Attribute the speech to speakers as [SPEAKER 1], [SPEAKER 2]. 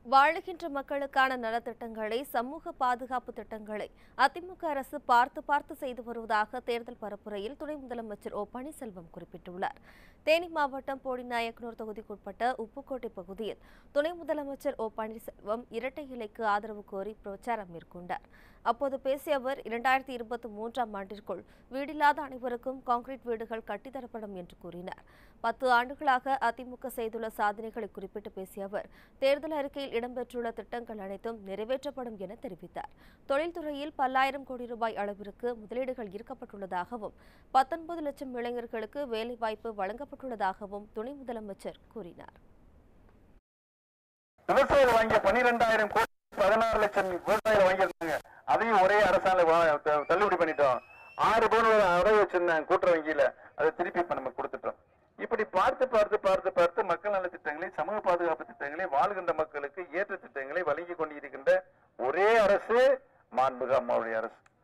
[SPEAKER 1] வாழுகின்ற மக்களுக்கான நலத்திட்டங்களை சமூக பாதுகாப்பு திட்டங்களை அதிமுக அரசு பார்த்து பார்த்து செய்து வருவதாக தேர்தல் பரப்புரையில் துணை முதலமைச்சர் ஓ பன்னீர்செல்வம் குறிப்பிட்டுள்ளார் தேனி மாவட்டம் போடிநாயக்கனூர் தொகுதிக்குட்பட்ட உப்புக்கோட்டை பகுதியில் துணை முதலமைச்சர் ஓ பன்னீர்செல்வம் இரட்டை இலைக்கு ஆதரவு கோரி பிரச்சாரம் மேற்கொண்டார் அப்போது பேசிய அவர் இரண்டாயிரத்தி இருபத்தி மூன்றாம் ஆண்டிற்குள் வீடில்லாத அனைவருக்கும் கான்கிரீட் வீடுகள் கட்டித்தரப்படும் என்று கூறினார் பத்து ஆண்டுகளாக அதிமுக செய்துள்ள சாதனைகளை குறிப்பிட்டு பேசிய அவர் தேர்தல் அறிக்கையில் இடம்பெற்றுள்ள திட்டங்கள் அனைத்தும் நிறைவேற்றப்படும் என தெரிவித்தார் தொழில்துறையில் பல்லாயிரம் கோடி ரூபாய் அளவிற்கு முதலீடுகள் ஈர்க்கப்பட்டுள்ளதாகவும் பத்தொன்பது லட்சம் இளைஞர்களுக்கு வேலைவாய்ப்பு வழங்கப்பட்டுள்ளதாகவும் துணை முதலமைச்சர் கூறினார்
[SPEAKER 2] விவசாயிகள் வாங்கிய பன்னிரெண்டாயிரம் கோடி பதினாறு லட்சம் விவசாயிகள் வாங்கியிருந்தாங்க அதையும் ஒரே அரசாணை வா- த- தள்ளுபடி பண்ணிட்டோம் ஆறு பவுன் அடகு வச்சிருந்தாங்க கூட்டுற வங்கியில அதை திருப்பி இப்ப நம்ம கொடுத்துட்டோம் இப்படி பார்த்து பார்த்து பார்த்து பார்த்து மக்கள் நல திட்டங்களை சமூக பாதுகாப்பு திட்டங்களை வாழ்கின்ற மக்களுக்கு ஏற்ற திட்டங்களை வழங்கி கொண்டிருக்கின்ற ஒரே அரசு மாண்புக அம்மாவுடைய அரசு